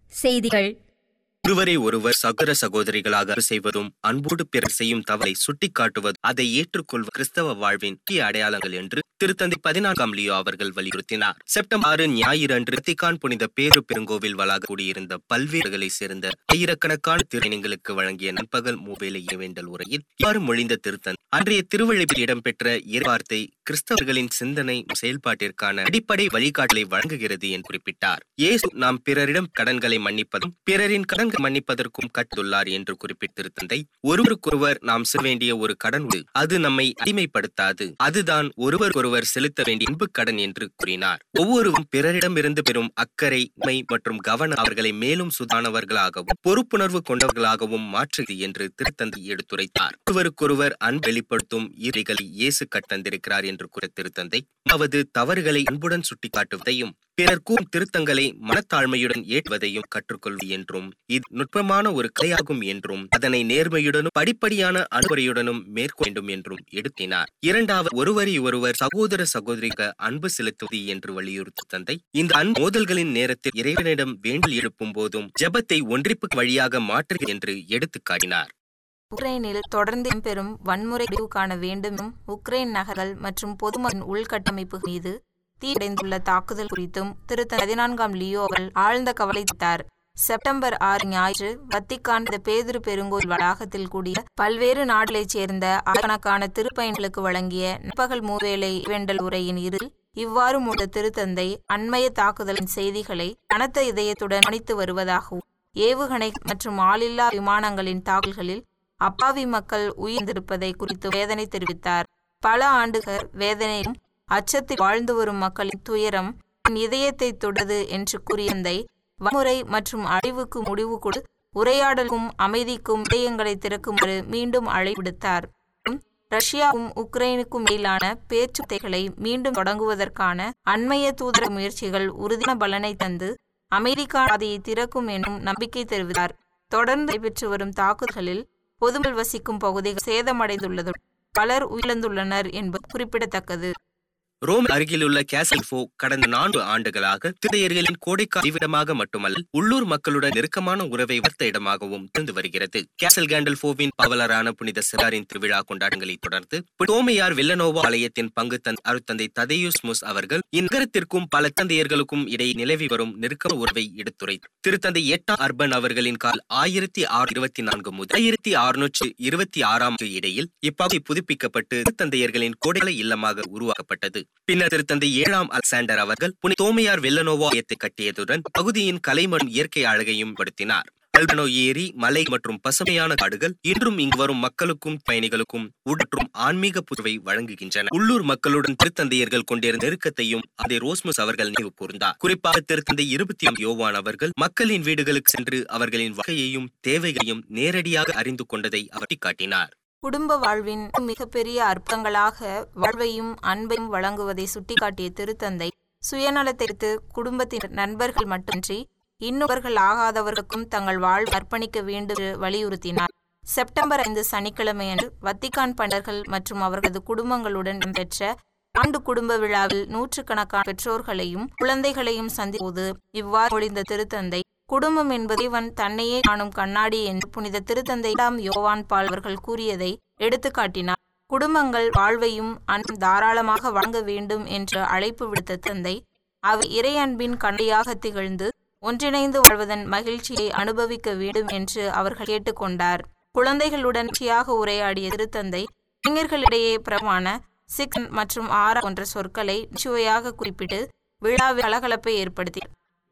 செய்திகள் ஒருவரை ஒருவர் சகோதர சகோதரிகளாக அன்பு செய்வதும் அன்போடு பிறர் செய்யும் தவறை சுட்டிக்காட்டுவதும் அதை ஏற்றுக்கொள்வது கிறிஸ்தவ வாழ்வின் முக்கிய அடையாளங்கள் என்று திருத்தந்தை பதினான்காம் லியோ அவர்கள் வலியுறுத்தினார் செப்டம்பர் ஆறு ஞாயிறு அன்று வத்திக்கான் புனித பேரு பெருங்கோவில் வளாக கூடியிருந்த பல்வேறுகளை சேர்ந்த ஆயிரக்கணக்கான திருநங்களுக்கு வழங்கிய நண்பகல் மூவேலை வேண்டல் உரையில் இவ்வாறு மொழிந்த திருத்தந்தை அன்றைய திருவள்ளுவர் இடம்பெற்ற இறைவார்த்தை கிறிஸ்தவர்களின் சிந்தனை செயல்பாட்டிற்கான அடிப்படை வழிகாட்டலை வழங்குகிறது என்று குறிப்பிட்டார் இயேசு நாம் பிறரிடம் கடன்களை மன்னிப்பதும் பிறரின் கடன்களை மன்னிப்பதற்கும் கட்டுள்ளார் என்று குறிப்பிட்டிருந்ததை ஒருவருக்கொருவர் நாம் செல்ல வேண்டிய ஒரு கடன் உண்டு அது நம்மை அடிமைப்படுத்தாது அதுதான் ஒருவருக்கொருவர் செலுத்த வேண்டிய அன்பு கடன் என்று கூறினார் ஒவ்வொருவரும் பிறரிடமிருந்து பெறும் அக்கறை உண்மை மற்றும் கவனம் அவர்களை மேலும் சுதானவர்களாகவும் பொறுப்புணர்வு கொண்டவர்களாகவும் மாற்றுகிறது என்று திருத்தந்தை எடுத்துரைத்தார் ஒருவருக்கொருவர் அன்பு வெளிப்படுத்தும் ஈரிகளை இயேசு கட்டந்திருக்கிறார் என்று கூற திருத்தந்தை அவது தவறுகளை அன்புடன் சுட்டிக்காட்டுவதையும் பிறர் கூறும் திருத்தங்களை மனத்தாழ்மையுடன் ஏற்றுவதையும் கற்றுக்கொள்வது என்றும் இது நுட்பமான ஒரு கலையாகும் என்றும் அதனை நேர்மையுடனும் படிப்படியான அனுமுறையுடனும் மேற்கொள்ள வேண்டும் என்றும் எடுத்தினார் இரண்டாவது ஒருவரை ஒருவர் சகோதர சகோதரிக்கு அன்பு செலுத்துவது என்று வலியுறுத்தி தந்தை இந்த அன்பு மோதல்களின் நேரத்தில் இறைவனிடம் வேண்டல் எழுப்பும் போதும் ஜெபத்தை ஒன்றிப்பு வழியாக மாற்று என்று எடுத்துக் காட்டினார் உக்ரைனில் தொடர்ந்து பெறும் வன்முறை முடிவு காண வேண்டும் உக்ரைன் நகர்கள் மற்றும் பொதுமக்களின் உள்கட்டமைப்பு மீது தீயடைந்துள்ள தாக்குதல் குறித்தும் திருத்த பதினான்காம் லியோ அவர்கள் ஆழ்ந்த கவலை தெரிவித்தார் செப்டம்பர் ஆறு ஞாயிறு வத்திக்கான் இந்த பேதுரு பெருங்கோயில் வளாகத்தில் கூடிய பல்வேறு நாடுகளைச் சேர்ந்த ஆயிரக்கணக்கான திருப்பயணிகளுக்கு வழங்கிய நண்பகல் மூவேளை வேண்டல் உரையின் இறுதியில் இவ்வாறு மூட திருத்தந்தை அண்மைய தாக்குதலின் செய்திகளை கனத்த இதயத்துடன் கவனித்து வருவதாகவும் ஏவுகணை மற்றும் ஆளில்லா விமானங்களின் தாக்குதல்களில் அப்பாவி மக்கள் உயிர்ந்திருப்பதை குறித்து வேதனை தெரிவித்தார் பல ஆண்டுகள் வேதனையும் அச்சத்தில் வாழ்ந்து வரும் மக்களின் துயரம் என் இதயத்தை தொடுது என்று கூறியந்தை வன்முறை மற்றும் அழிவுக்கு முடிவு கொடு உரையாடலுக்கும் அமைதிக்கும் இதயங்களை திறக்குமாறு மீண்டும் அழைவிடுத்தார் ரஷ்யாவும் உக்ரைனுக்கும் இடையிலான பேச்சுவார்த்தைகளை மீண்டும் தொடங்குவதற்கான அண்மைய தூதர முயற்சிகள் உறுதியான பலனை தந்து அமெரிக்கா பாதையை திறக்கும் எனும் நம்பிக்கை தெரிவித்தார் தொடர்ந்து நடைபெற்று வரும் தாக்குதல்களில் பொதுமல் வசிக்கும் பகுதிகள் சேதமடைந்துள்ளதுடன் பலர் உயிரிழந்துள்ளனர் என்பது குறிப்பிடத்தக்கது ரோம் அருகிலுள்ள கேசல்போ கடந்த நான்கு ஆண்டுகளாக திரையர்களின் கோடைக்கால அறிவிடமாக மட்டுமல்ல உள்ளூர் மக்களுடன் நெருக்கமான உறவை வர்த்த இடமாகவும் திறந்து வருகிறது கேசல் கேண்டல்போவின் பவலரான புனித சிறாரின் திருவிழா கொண்டாட்டங்களை தொடர்ந்து டோமையார் வில்லனோவா ஆலயத்தின் பங்கு தன் அருத்தந்தை ததேயுஸ் முஸ் அவர்கள் இந்நகரத்திற்கும் பல தந்தையர்களுக்கும் இடையே நிலவி வரும் நெருக்கமான உறவை எடுத்துரை திருத்தந்தை எட்டாம் அர்பன் அவர்களின் கால் ஆயிரத்தி ஆறு இருபத்தி நான்கு முதல் ஆயிரத்தி அறுநூற்று இருபத்தி ஆறாம் இடையில் இப்பகுதி புதுப்பிக்கப்பட்டு திருத்தந்தையர்களின் கோடைகால இல்லமாக உருவாக்கப்பட்டது பின்னர் திருத்தந்தை ஏழாம் அலெக்சாண்டர் அவர்கள் புனி தோமையார் வெள்ளனோவா ஆலயத்தை கட்டியதுடன் பகுதியின் கலை மற்றும் இயற்கை அழகையும் படுத்தினார் அல்பனோ ஏரி மலை மற்றும் பசுமையான காடுகள் இன்றும் இங்கு வரும் மக்களுக்கும் பயணிகளுக்கும் உடற்றும் ஆன்மீக புதுவை வழங்குகின்றன உள்ளூர் மக்களுடன் திருத்தந்தையர்கள் கொண்டிருந்த நெருக்கத்தையும் அதை ரோஸ்மஸ் அவர்கள் நினைவு கூர்ந்தார் குறிப்பாக திருத்தந்தை இருபத்தி யோவான் அவர்கள் மக்களின் வீடுகளுக்கு சென்று அவர்களின் வாழ்க்கையையும் தேவைகளையும் நேரடியாக அறிந்து கொண்டதை அவர் காட்டினார் குடும்ப வாழ்வின் மிகப்பெரிய அற்புதங்களாக வாழ்வையும் அன்பையும் வழங்குவதை சுட்டிக்காட்டிய திருத்தந்தை சுயநலத்திற்கு குடும்பத்தின் நண்பர்கள் மட்டுமின்றி இன்னொருவர்கள் ஆகாதவர்களுக்கும் தங்கள் வாழ்வை அர்ப்பணிக்க வேண்டும் என்று வலியுறுத்தினார் செப்டம்பர் ஐந்து சனிக்கிழமை அன்று வத்திக்கான் பண்டர்கள் மற்றும் அவர்களது குடும்பங்களுடன் பெற்ற ஆண்டு குடும்ப விழாவில் நூற்றுக்கணக்கான பெற்றோர்களையும் குழந்தைகளையும் சந்திப்போது இவ்வாறு ஒளிந்த திருத்தந்தை குடும்பம் என்பது இவன் தன்னையே காணும் கண்ணாடி என்று புனித திருத்தந்தை யோவான் பால் அவர்கள் கூறியதை எடுத்து காட்டினார் குடும்பங்கள் வாழ்வையும் அன்பும் தாராளமாக வழங்க வேண்டும் என்று அழைப்பு விடுத்த தந்தை அவர் இறை அன்பின் கண்டையாக திகழ்ந்து ஒன்றிணைந்து வாழ்வதன் மகிழ்ச்சியை அனுபவிக்க வேண்டும் என்று அவர்கள் கேட்டுக்கொண்டார் குழந்தைகளுடன் நிச்சயாக உரையாடிய திருத்தந்தை இளைஞர்களிடையே பிரமான சிக்ஸ் மற்றும் ஆரா போன்ற சொற்களை சுவையாக குறிப்பிட்டு விழாவில் கலகலப்பை ஏற்படுத்தினார்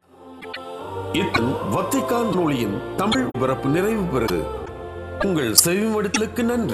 இத்துடன் வத்திக்கான் மொழியின் தமிழ் பரப்பு நிறைவு பெறுது உங்கள் செவிமடுத்தலுக்கு நன்றி